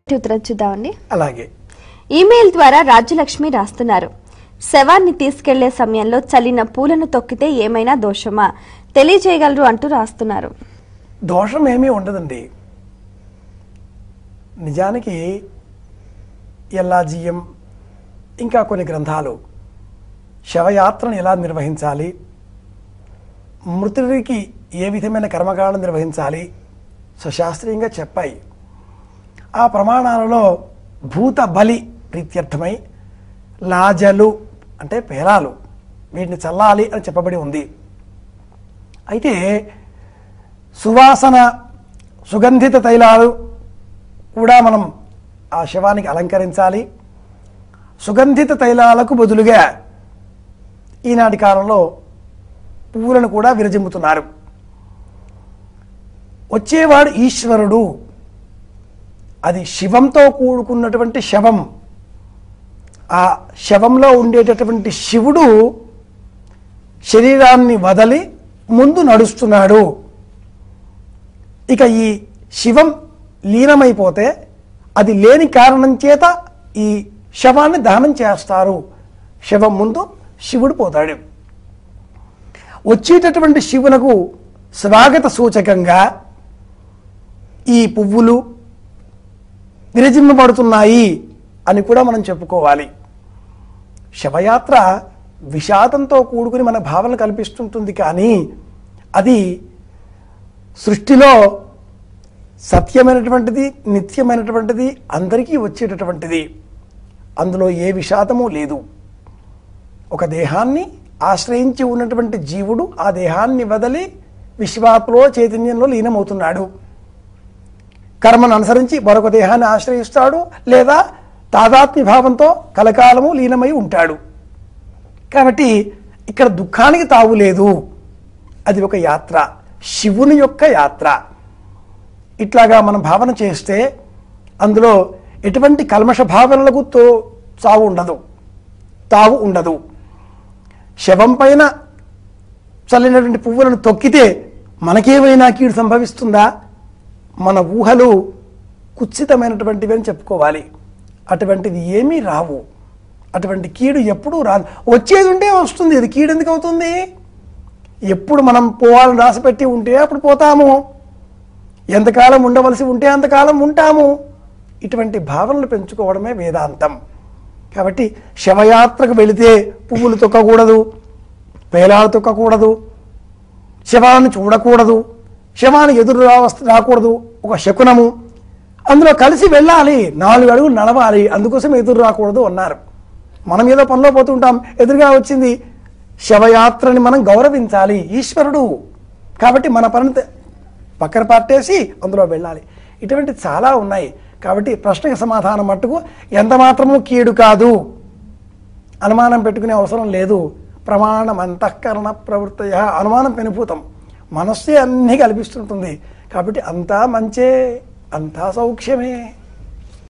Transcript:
మొదటి ఉత్తరం చూద్దామండి అలాగే ఈమెయిల్ ద్వారా రాజ్యలక్ష్మి రాస్తున్నారు శవాన్ని తీసుకెళ్లే సమయంలో చల్లిన పూలను తొక్కితే ఏమైనా దోషమా తెలియజేయగలరు అంటూ రాస్తున్నారు దోషం ఏమీ ఉండదండి నిజానికి ఎల్లాజీయం ఇంకా కొన్ని గ్రంథాలు శవయాత్రను ఎలా నిర్వహించాలి మృతుడికి ఏ విధమైన కర్మకాండం నిర్వహించాలి సుశాస్త్రీయంగా చెప్పాయి ఆ ప్రమాణాలలో భూత బలి ప్రీత్యర్థమై లాజలు అంటే పేలాలు వీటిని చల్లాలి అని చెప్పబడి ఉంది అయితే సువాసన సుగంధిత తైలాలు కూడా మనం ఆ శవానికి అలంకరించాలి సుగంధిత తైలాలకు బదులుగా ఈనాటి కాలంలో పువ్వులను కూడా విరజిమ్ముతున్నారు వచ్చేవాడు ఈశ్వరుడు అది శివంతో కూడుకున్నటువంటి శవం ఆ శవంలో ఉండేటటువంటి శివుడు శరీరాన్ని వదలి ముందు నడుస్తున్నాడు ఇక ఈ శివం లీనమైపోతే అది లేని కారణం చేత ఈ శవాన్ని దహనం చేస్తారు శవం ముందు శివుడు పోతాడు వచ్చేటటువంటి శివునకు స్వాగత సూచకంగా ఈ పువ్వులు విరజిమ్మబడుతున్నాయి అని కూడా మనం చెప్పుకోవాలి శవయాత్ర విషాదంతో కూడుకుని మన భావన కల్పిస్తుంటుంది కానీ అది సృష్టిలో సత్యమైనటువంటిది నిత్యమైనటువంటిది అందరికీ వచ్చేటటువంటిది అందులో ఏ విషాదము లేదు ఒక దేహాన్ని ఆశ్రయించి ఉన్నటువంటి జీవుడు ఆ దేహాన్ని వదిలి విశ్వాత్మలో చైతన్యంలో లీనమవుతున్నాడు కర్మను అనుసరించి మరొక దేహాన్ని ఆశ్రయిస్తాడు లేదా తాదాత్మ్య భావంతో కలకాలము లీనమై ఉంటాడు కాబట్టి ఇక్కడ దుఃఖానికి తావు లేదు అది ఒక యాత్ర శివుని యొక్క యాత్ర ఇట్లాగా మనం భావన చేస్తే అందులో ఎటువంటి కల్మష భావనలకు తో చావు ఉండదు తావు ఉండదు శవం పైన చల్లినటువంటి పువ్వులను తొక్కితే మనకేమైనా కీడు సంభవిస్తుందా మన ఊహలు కుత్సితమైనటువంటివి అని చెప్పుకోవాలి అటువంటిది ఏమీ రావు అటువంటి కీడు ఎప్పుడూ రాదు వచ్చేది ఉంటే వస్తుంది ఇది కీడు ఎందుకు అవుతుంది ఎప్పుడు మనం పోవాలని రాసిపెట్టి ఉంటే అప్పుడు పోతాము ఎంతకాలం ఉండవలసి ఉంటే అంతకాలం ఉంటాము ఇటువంటి భావనలు పెంచుకోవడమే వేదాంతం కాబట్టి శవయాత్రకు వెళితే పువ్వులు తొక్కకూడదు పేలాలు తొక్కకూడదు శవాన్ని చూడకూడదు శవాన్ని ఎదురు రావస్- రాకూడదు ఒక శకునము అందులో కలిసి వెళ్ళాలి నాలుగు అడుగులు నడవాలి అందుకోసం ఎదురు రాకూడదు అన్నారు మనం ఏదో పనిలో పోతుంటాం ఎదురుగా వచ్చింది శవయాత్రని మనం గౌరవించాలి ఈశ్వరుడు కాబట్టి మన పనిని త- పక్కన పట్టేసి అందులో వెళ్ళాలి ఇటువంటి చాలా ఉన్నాయి కాబట్టి ప్రశ్నకు సమాధానం మట్టుకు ఎంత మాత్రము కీడు కాదు అనుమానం పెట్టుకునే అవసరం లేదు ప్రమాణం అంతఃకరణ ప్రవృత్తయ అనుమానం పెనుభూతం మనస్సే అన్నీ కల్పిస్తుంటుంది కాబట్టి అంతా మంచే అంతా సౌఖ్యమే